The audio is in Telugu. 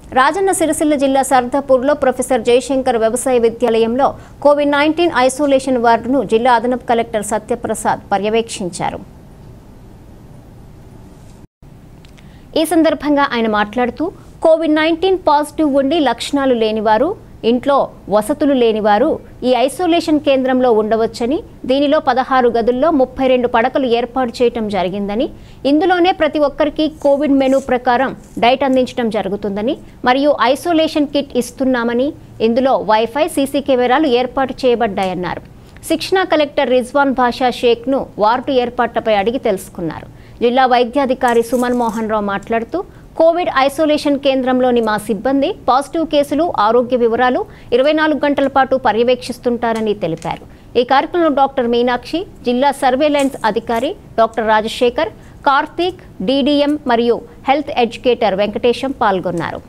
రాజన్న సిరిసిల్ల జిల్లా సర్దాపూర్లో ప్రొఫెసర్ జయశంకర్ వ్యవసాయ విద్యాలయంలో కోవిడ్ నైన్టీన్ ఐసోలేషన్ వార్డును జిల్లా అదనపు కలెక్టర్ సత్యప్రసాద్ పర్యవేక్షించారు ఈ సందర్భంగా ఆయన మాట్లాడుతూ కోవిడ్ నైన్టీన్ పాజిటివ్ ఉండి లక్షణాలు లేనివారు ఇంట్లో వసతులు లేనివారు ఈ ఐసోలేషన్ కేంద్రంలో ఉండవచ్చని దీనిలో పదహారు గదుల్లో ముప్పై రెండు పడకలు ఏర్పాటు చేయటం జరిగిందని ఇందులోనే ప్రతి ఒక్కరికి కోవిడ్ మెనూ ప్రకారం డైట్ అందించడం జరుగుతుందని మరియు ఐసోలేషన్ కిట్ ఇస్తున్నామని ఇందులో వైఫై సీసీ కెమెరాలు ఏర్పాటు చేయబడ్డాయన్నారు శిక్షణా కలెక్టర్ రిజ్వాన్ బాషా షేక్ను వార్డు ఏర్పాట్లపై అడిగి తెలుసుకున్నారు జిల్లా వైద్యాధికారి సుమన్ మోహన్ రావు మాట్లాడుతూ కోవిడ్ ఐసోలేషన్ కేంద్రంలోని మా సిబ్బంది పాజిటివ్ కేసులు ఆరోగ్య వివరాలు ఇరవై నాలుగు గంటల పాటు పర్యవేక్షిస్తుంటారని తెలిపారు ఈ కార్యక్రమంలో డాక్టర్ మీనాక్షి జిల్లా సర్వేలెన్స్ అధికారి డాక్టర్ రాజశేఖర్ కార్తీక్ డీడీఎం మరియు హెల్త్ ఎడ్యుకేటర్ వెంకటేశం పాల్గొన్నారు